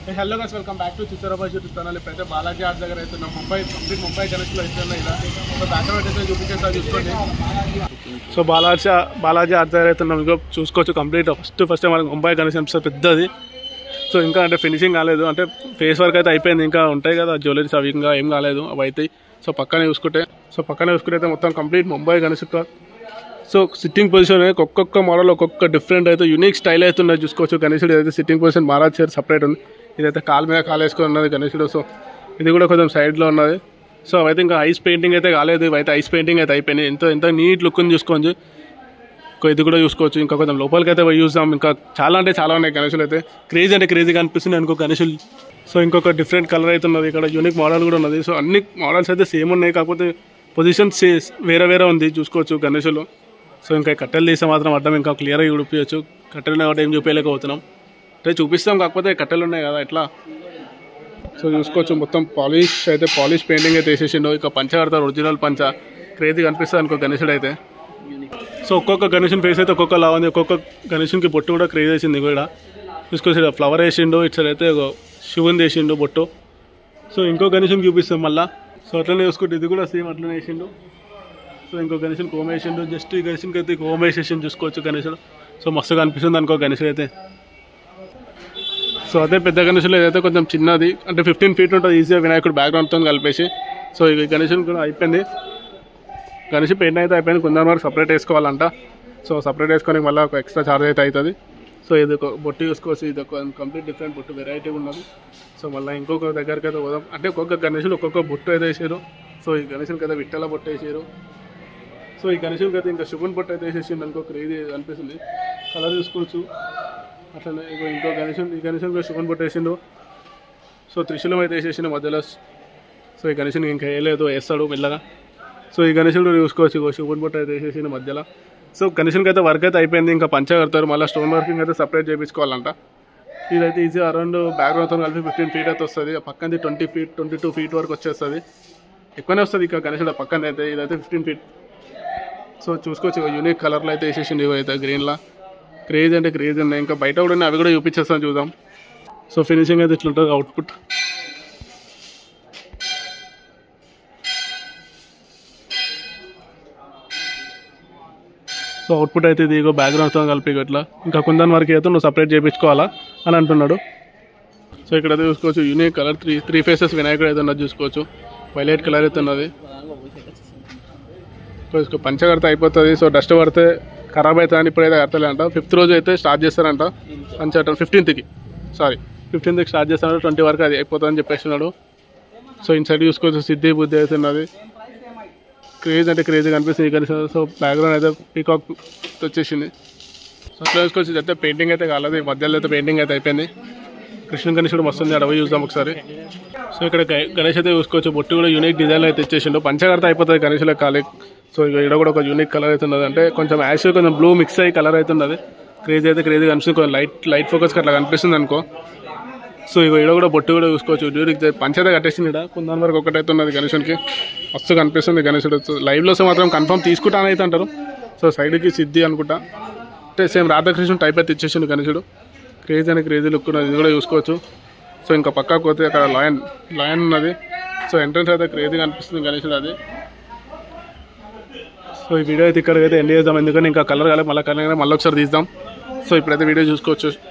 hello guys welcome back to చిత్తూరాబాద్ YouTube channel ఇప్పుడైతే Balaji art దగ్గర అయితే ఉన్నాం ముంబై కంప్లీట్ ముంబై కనెక్ట్లో అయితే ఉన్నాయి ఇలా సో బ్యాక్గ్రౌండ్ అయితే చూపించేస్తా చూసుకోండి సో బాలాజీ బాలాజీ ఆర్ట్ దగ్గర అయితే ఉన్నాం ఇంకో చూసుకోవచ్చు కంప్లీట్ ఫస్ట్ ఫస్ట్ మనకి ముంబై కనెక్షన్ పెద్దది సో ఇంకా అంటే ఫినిషింగ్ కాలేదు అంటే ఫేస్ వర్క్ అయితే అయిపోయింది ఇంకా ఉంటాయి కదా జ్యువెలరీస్ అవి ఇంకా ఏం కాలేదు అవి అవుతాయి సో పక్కనే చూసుకుంటే సో పక్కనే చూసుకుంటే అయితే మొత్తం complete Mumbai connect so sitting position ఒక్కొక్క మోడల్ ఒక్కొక్క డిఫరెంట్ అయితే యూనిక్ స్టైల్ అయితే ఉన్నది చూసుకోవచ్చు గణేశుడు అయితే sitting position Maharaj chair separate ఉంది ఇదైతే కాలు మీద కాలు వేసుకొని ఉన్నది గణేశుడు సో ఇది కూడా కొంచెం సైడ్లో ఉన్నది సో అవైతే ఇంకా ఐస్ పెయింటింగ్ అయితే కాలేదు ఇవైతే ఐస్ పెయింటింగ్ అయితే అయిపోయినాయి ఎంతో ఎంత నీట్ లుక్ చూసుకోవచ్చు ఇంకో ఇది కూడా చూసుకోవచ్చు ఇంకా కొంచెం లోపలికి అయితే పోయి చూసాం ఇంకా చాలా అంటే చాలా ఉన్నాయి గణేశులు అయితే క్రేజీ అంటే క్రేజీగా అనిపిస్తుంది అనుకో గణేశులు సో ఇంకొక డిఫరెంట్ కలర్ అయితే ఉన్నది ఇక్కడ యూనిక్ మోడల్ కూడా ఉన్నది సో అన్ని మోడల్స్ అయితే సేమ్ ఉన్నాయి కాకపోతే పొజిషన్స్ వేరే వేరే ఉంది చూసుకోవచ్చు గణేశులు సో ఇంకా కట్టెలు తీస్తే మాత్రం అర్థం ఇంకా క్లియర్గా చూపించవచ్చు కట్టెలు ఉన్నాయి కాబట్టి ఏం చూపించలేకపోతున్నాం అంటే చూపిస్తాం కాకపోతే కట్టెలు ఉన్నాయి కదా ఎట్లా సో చూసుకోవచ్చు మొత్తం పాలిష్ అయితే పాలిష్ పెయింటింగ్ అయితే వేసేసిండు ఇక పంచ కడతారు ఒరిజినల్ పంచ క్రేజీ కనిపిస్తుంది అనుకో గణేశుడు అయితే సో ఒక్కొక్క గణేషన్ ఫేస్ అయితే ఒక్కొక్క లా ఉంది ఒక్కొక్క గణేషన్కి బొట్టు కూడా క్రేజ్ వేసింది కూడా చూసుకోవచ్చు ఇక్కడ ఫ్లవర్ వేసిండు ఇటు సైడ్ అయితే ఒక శివుని వేసిండు బొట్టు సో ఇంకో గణేషన్ చూపిస్తాం మళ్ళా సో అట్లనే చూసుకుంటే ఇది కూడా సేమ్ అట్లనే వేసిండు సో ఇంకో గణేషన్ కోమ వేసిండు జస్ట్ ఈ గణేషన్కి అయితే కోమ వేసేసిండు చూసుకోవచ్చు గణేశుడు సో మస్తుగా అనిపిస్తుంది అనుకో గణేశుడు అయితే సో అదే పెద్ద గణేశులు ఏదైతే కొంచెం చిన్నది అంటే ఫిఫ్టీన్ ఫీట్ ఉంటుంది ఈజీగా వినాయకుడు బ్యాక్గ్రౌండ్తో కలిపేసి సో ఈ గణేషన్ కూడా అయిపోయింది గణేష్ పెయింట్ అయితే అయిపోయింది కొందరు వరకు సపరేట్ వేసుకోవాలంట సో సపరేట్ వేసుకొని మళ్ళీ ఒక ఎక్స్ట్రా చార్జ్ అయితే అవుతుంది సో ఇది ఒక బొట్టు చూసుకోవచ్చు ఇది ఒక కంప్లీట్ డిఫరెంట్ బొట్టు వెరైటీ ఉన్నది సో మళ్ళీ ఇంకొక దగ్గరికి అయితే పోదాం అంటే ఒక్కొక్క గణేషులు ఒక్కొక్క బొట్టు అయితే వేసారు సో ఈ గణేషులకి అయితే విట్టల బొట్టు వేసారు సో ఈ గణేషులకి అయితే ఇంకా శుభన్ బొట్టు అయితే వేసేసింది అనుకో క్రేజీ అనిపిస్తుంది కలర్ చూసుకోవచ్చు అట్లనే ఇగో ఇంకో గణేశం ఈ గణేశం కూడా శుభన్ బొట్టు వేసిండు సో త్రిశూలం అయితే వేసేసిండు మధ్యలో సో ఈ గణేశం ఇంకా వేయలేదు వేస్తాడు మెల్లగా సో ఈ గణేశుడు చూసుకోవచ్చు ఇగో శుభన్ బొట్టు అయితే వేసేసిండు మధ్యలో సో గణేశునికి అయితే వర్క్ అయితే అయిపోయింది ఇంకా పంచ కడతారు మళ్ళీ స్టోన్ వర్కింగ్ అయితే సపరేట్ చేయించుకోవాలంట ఇదైతే ఈజీ అరౌండ్ బ్యాక్గ్రౌండ్తో కలిపి ఫిఫ్టీన్ ఫీట్ అయితే వస్తుంది పక్కనది twenty feet twenty two feet వరకు వచ్చేస్తుంది ఎక్కువనే వస్తుంది ఇక గణేశుడు పక్కన అయితే ఇదైతే ఫిఫ్టీన్ ఫీట్ సో చూసుకోవచ్చు యూనిక్ కలర్లో అయితే వేసేసిండు ఇవైతే గ్రీన్లా క్రేజ్ అంటే క్రేజ్ ఉన్నాయి ఇంకా బయట కూడా ఉన్నాయి అవి కూడా చూపించేస్తాను చూద్దాం సో ఫినిషింగ్ అయితే ఇట్లుంటుంది అవుట్పుట్ సో అవుట్పుట్ అయితే ఇది ఇగో బ్యాక్గ్రౌండ్తో కలిపి ఇట్లా ఇంకా కొందని వరకు అయితే నువ్వు సపరేట్ చేయించుకోవాలా అని అంటున్నాడు సో ఇక్కడ అయితే చూసుకోవచ్చు unique colour three three faces వినాయకుడు అయితే ఉన్నది చూసుకోవచ్చు వైలెట్ కలర్ అయితే ఉన్నది సో పంచకడితే అయిపోతుంది సో డస్ట్ పడితే ఖరాబ్ అవుతుంది అని ఇప్పుడైతే కడతలేదంట ఫిఫ్త్ రోజు అయితే స్టార్ట్ చేస్తారంట పంచ ఫిఫ్టీన్త్కి సారీ ఫిఫ్టీన్త్కి స్టార్ట్ చేస్తారంట ట్వంటీ వరకు అది అయిపోతుందని చెప్పేస్తున్నాడు సో ఇన్ సైడ్ చూసుకోవచ్చు సిద్ధి బుద్ధి అయితే ఉన్నది క్రేజ్ అంటే క్రేజ్ కనిపిస్తుంది కానీ సో బ్యాక్గ్రౌండ్ అయితే పీకాక్ వచ్చేసింది సో అట్లా చూసుకోవచ్చు అయితే పెయింటింగ్ అయితే కాలేదు ఈ మధ్యలో అయితే పెయింటింగ్ అయితే అయిపోయింది కృష్ణ గణేశుడు వస్తుంది అడవి చూద్దాం ఒకసారి సో ఇక్కడ గ- గణేష్ అయితే చూసుకోవచ్చు బొట్టు కూడా యూనిక్ డిజైన్ అయితే ఇచ్చేసిండు పంచకర్త అయిపోతుంది గణేష్లో ఖాళీ సో ఇక ఇక్కడ కూడా ఒక యూనిక్ కలర్ అయితే ఉన్నది అంటే కొంచెం యాష్ కొంచెం బ్లూ మిక్స్ అయ్యి కలర్ అయితే ఉన్నది క్రేజ్ అయితే క్రేజ్ కనిపిస్తుంది కొంచెం లైట్ లైట్ ఫోకస్ అట్లా కనిపిస్తుంది అనుకో సో ఇక ఇక్కడ కూడా బొట్టు కూడా చూసుకోవచ్చు డ్యూరికి పంచద కట్టేసింది ఇక్కడ కొందాని వరకు ఒకటైతే ఉన్నది గణేశునికి మస్తు కనిపిస్తుంది గణేశుడు లైవ్లో సో మాత్రం కన్ఫర్మ్ తీసుకుంటానైతే అంటారు సో సైడ్కి సిద్ధి అనుకుంటా అంటే సేమ్ రాధాకృష్ణ టైప్ అయితే ఇచ్చేసిండు గణేశుడు క్రేజ్ అని క్రేజీ లుక్ ఉన్నది ఇది కూడా చూసుకోవచ్చు సో ఇంకా పక్కకు పోతే అక్కడ లయన్ లయన్ ఉన్నది సో ఎంట్రన్స్ అయితే క్రేజీగా అనిపిస్తుంది గణేశుడు అది సో ఈ వీడియో అయితే ఇక్కడికైతే ఎండ్ చేద్దాం ఎందుకంటే ఇంకా కలర్ కాలేదు మళ్ళీ కలర్ మళ్ళీ ఒకసారి తీద్దాం సో ఇప్పుడైతే వీడియో చూసుకోవచ్చు